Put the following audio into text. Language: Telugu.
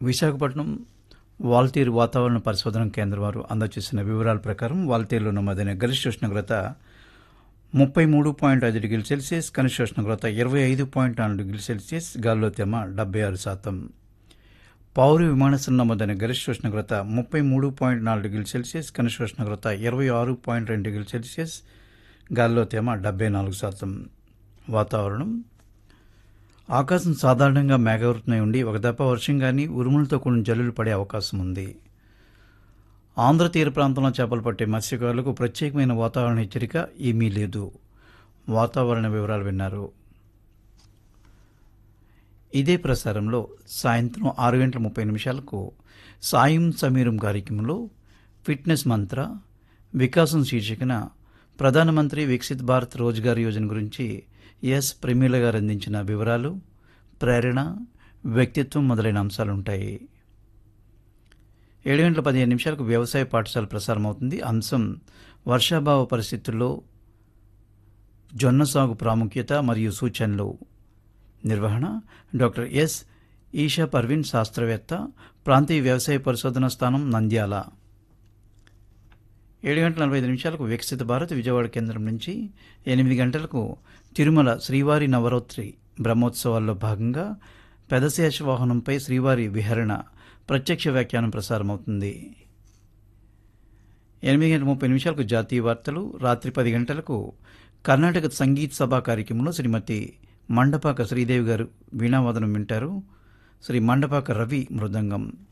విశాఖపట్నం వాల్తీరు వాతావరణ పరిశోధన కేంద్రం వారు అందజేసిన వివరాల ప్రకారం వాల్తీరులో నమోదైన గరిష్ట ఉష్ణోగ్రత ముప్పై మూడు పాయింట్ ఐదు డిగ్రీల సెల్సియస్ కనిష్ట ఉష్ణోగ్రత ఇరవై ఐదు పాయింట్ నాలుగు డిగ్రీల సెల్సియస్ గాలిలో తేమ డెబ్బై ఆరు శాతం పౌరు విమానాశ్రయం నమోదైన గరిష్ట ఉష్ణోగ్రత ముప్పై మూడు పాయింట్ నాలుగు డిగ్రీల సెల్సియస్ కనిష్ట ఉష్ణోగ్రత ఇరవై ఆరు పాయింట్ రెండు డిగ్రీల సెల్సియస్ గాలిలో తేమ డెబ్బై నాలుగు శాతం వాతావరణం ఆకాశం సాధారణంగా మేఘవృతమై ఉండి ఒక దప్ప వర్షం కానీ ఉరుములతో కూడిన జల్లులు పడే అవకాశం ఉంది ఆంధ్ర తీర ప్రాంతంలో చేపలు పట్టే మత్స్యకారులకు ప్రత్యేకమైన వాతావరణ హెచ్చరిక ఏమీ లేదు వాతావరణ వివరాలు విన్నారు ఇదే ప్రసారంలో సాయంత్రం ఆరు గంటల ముప్పై నిమిషాలకు సాయం సమీరం కార్యక్రమంలో ఫిట్నెస్ మంత్ర వికాసం శీర్షికన ప్రధానమంత్రి వికసిత్ భారత్ రోజ్గార్ యోజన గురించి ఎస్ ప్రమీల గారు అందించిన వివరాలు ప్రేరణ వ్యక్తిత్వం మొదలైన అంశాలు ఉంటాయి ఏడు గంటల పదిహేను నిమిషాలకు వ్యవసాయ పాఠశాల ప్రసారం అవుతుంది అంశం వర్షాభావ పరిస్థితుల్లో జొన్న సాగు ప్రాముఖ్యత మరియు సూచనలు నిర్వహణ డాక్టర్ ఎస్ ఈషా పర్వీన్ శాస్త్రవేత్త ప్రాంతీయ వ్యవసాయ పరిశోధన స్థానం నంద్యాల ఏడు గంటల నలభై ఐదు నిమిషాలకు వికసిత భారత్ విజయవాడ కేంద్రం నుంచి ఎనిమిది గంటలకు తిరుమల శ్రీవారి నవరాత్రి బ్రహ్మోత్సవాల్లో భాగంగా పెదశేష వాహనంపై శ్రీవారి విహరణ ప్రత్యక్ష వ్యాఖ్యానం ప్రసారమవుతుంది ఎనిమిది గంటల ముప్పై నిమిషాలకు జాతీయ వార్తలు రాత్రి పది గంటలకు కర్ణాటక సంగీత్ సభా కార్యక్రమంలో శ్రీమతి మండపాక శ్రీదేవి గారు వీణావాదనం వింటారు శ్రీ మండపాక రవి మృదంగం